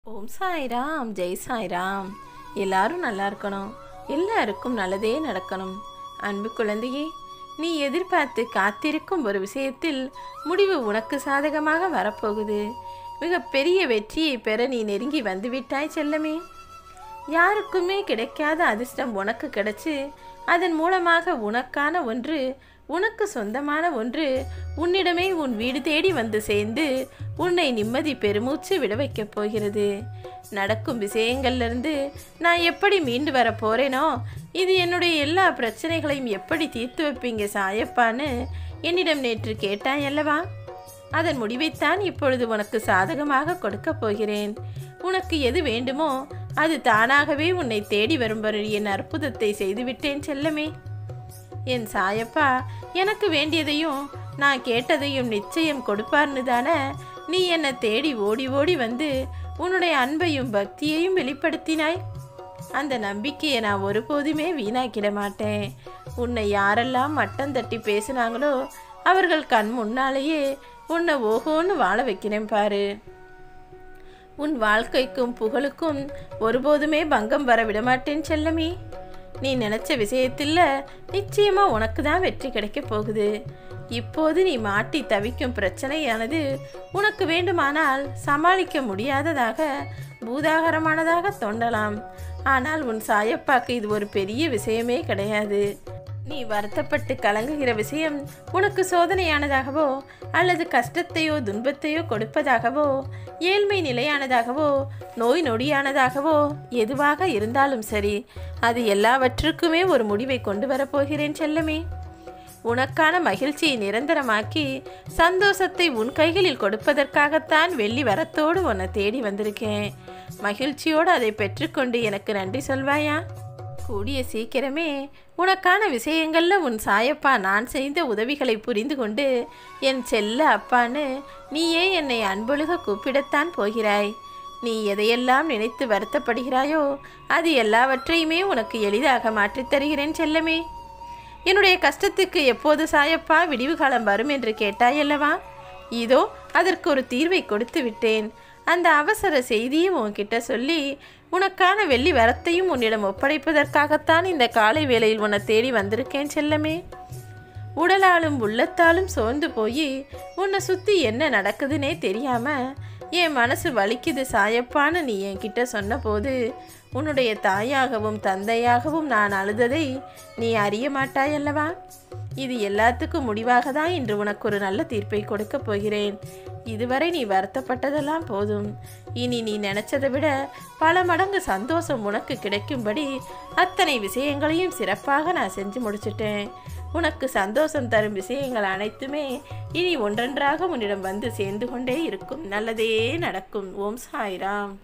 ஓம் சாய்ராம் ஜெய் சாய்ராம் எல்லாரும் நல்லா இருக்கணும் எல்லாருக்கும் நல்லதே நடக்கணும் அன்பு குழந்தையே நீ எதிர்பார்த்து காத்திருக்கும் ஒரு விஷயத்தில் முடிவு உனக்கு சாதகமாக வரப்போகுது மிக பெரிய வெற்றியை பெற நீ நெருங்கி வந்துவிட்டாய் செல்லமே யாருக்குமே கிடைக்காத அதிர்ஷ்டம் உனக்கு கிடைச்சு அதன் மூலமாக உனக்கான ஒன்று உனக்கு சொந்தமான ஒன்று உன்னிடமே உன் வீடு தேடி வந்து சேர்ந்து உன்னை நிம்மதி பெருமூச்சு விட வைக்கப் போகிறது நடக்கும் விஷயங்கள்லேருந்து நான் எப்படி மீண்டு வர போறேனோ இது என்னுடைய எல்லா பிரச்சனைகளையும் எப்படி தீர்த்து வைப்பீங்க சாயப்பான்னு என்னிடம் நேற்று கேட்டாய் அல்லவா அதன் முடிவைத்தான் இப்பொழுது உனக்கு சாதகமாக கொடுக்கப் போகிறேன் உனக்கு எது வேண்டுமோ அது தானாகவே உன்னை தேடி வரும்படி என் அற்புதத்தை செய்துவிட்டேன் செல்லமே என் சாயப்பா எனக்கு வேண்டியதையும் நான் கேட்டதையும் நிச்சயம் கொடுப்பார்னு தானே நீ என்னை தேடி ஓடி ஓடி வந்து உன்னுடைய அன்பையும் பக்தியையும் வெளிப்படுத்தினாய் அந்த நம்பிக்கையை நான் ஒருபோதுமே வீணாக்கிட மாட்டேன் உன்னை யாரெல்லாம் மட்டம் தட்டி பேசினாங்களோ அவர்கள் கண் முன்னாலேயே உன்னை ஓஹோன்னு வாழ வைக்கிறேன் பாரு உன் வாழ்க்கைக்கும் புகழுக்கும் ஒருபோதுமே பங்கம் வர விடமாட்டேன் செல்லமே நீ நினச்ச விஷயத்தில் நிச்சயமா உனக்கு தான் வெற்றி கிடைக்கப் போகுது இப்போது நீ மாட்டி தவிக்கும் பிரச்சனையானது உனக்கு வேண்டுமானால் சமாளிக்க முடியாததாக பூதாகரமானதாக தோன்றலாம் ஆனால் உன் சாயப்பாக்கு இது ஒரு பெரிய விஷயமே கிடையாது நீ வருத்தப்பட்டு கலங்குகிற விஷயம் உனக்கு சோதனையானதாகவோ அல்லது கஷ்டத்தையோ துன்பத்தையோ கொடுப்பதாகவோ ஏழ்மை நிலையானதாகவோ நோய் நொடியானதாகவோ எதுவாக இருந்தாலும் சரி அது எல்லாவற்றுக்குமே ஒரு முடிவை கொண்டு வரப்போகிறேன் செல்லமே உனக்கான மகிழ்ச்சியை நிரந்தரமாக்கி சந்தோஷத்தை உன் கைகளில் கொடுப்பதற்காகத்தான் வெள்ளி வரத்தோடு உன்னை தேடி வந்திருக்கேன் மகிழ்ச்சியோடு அதை பெற்றுக்கொண்டு எனக்கு நன்றி சொல்வாயா கூடிய சீக்கிரமே உனக்கான விஷயங்கள்ல உன் சாயப்பா நான் செய்த உதவிகளை புரிந்து கொண்டு என் செல்ல அப்பான்னு நீயே என்னை அன்பொழுக கூப்பிடத்தான் போகிறாய் நீ எதையெல்லாம் நினைத்து வருத்தப்படுகிறாயோ அது எல்லாவற்றையுமே உனக்கு எளிதாக மாற்றித் தருகிறேன் செல்லமே என்னுடைய கஷ்டத்துக்கு எப்போது சாயப்பா விடிவு காலம் வரும் என்று கேட்டாயல்லவா இதோ அதற்கு ஒரு தீர்வை கொடுத்து விட்டேன் அந்த அவசர செய்தியும் உன்கிட்ட சொல்லி உனக்கான வெள்ளி வரத்தையும் உன்னிடம் ஒப்படைப்பதற்காகத்தான் இந்த காலை வேளையில் உன்னை தேடி வந்திருக்கேன் செல்லமே உடலாலும் உள்ளத்தாலும் சோர்ந்து போய் உன்னை சுற்றி என்ன நடக்குதுன்னே தெரியாமல் என் மனசு வலிக்குது சாயப்பான்னு நீ என்கிட்ட சொன்னபோது உன்னுடைய தாயாகவும் தந்தையாகவும் நான் அழுததை நீ அறிய மாட்டாயல்லவா இது எல்லாத்துக்கும் முடிவாக தான் இன்று உனக்கு ஒரு நல்ல தீர்ப்பை கொடுக்கப் போகிறேன் இதுவரை நீ வருத்தப்பட்டதெல்லாம் போதும் இனி நீ நினைச்சதை விட பல மடங்கு சந்தோஷம் உனக்கு கிடைக்கும்படி அத்தனை விஷயங்களையும் சிறப்பாக நான் செஞ்சு முடிச்சிட்டேன் உனக்கு சந்தோஷம் தரும் விஷயங்கள் அனைத்துமே இனி ஒன்றொன்றாக உன்னிடம் வந்து சேர்ந்து கொண்டே இருக்கும் நல்லதே நடக்கும் ஓம் சாய்ராம்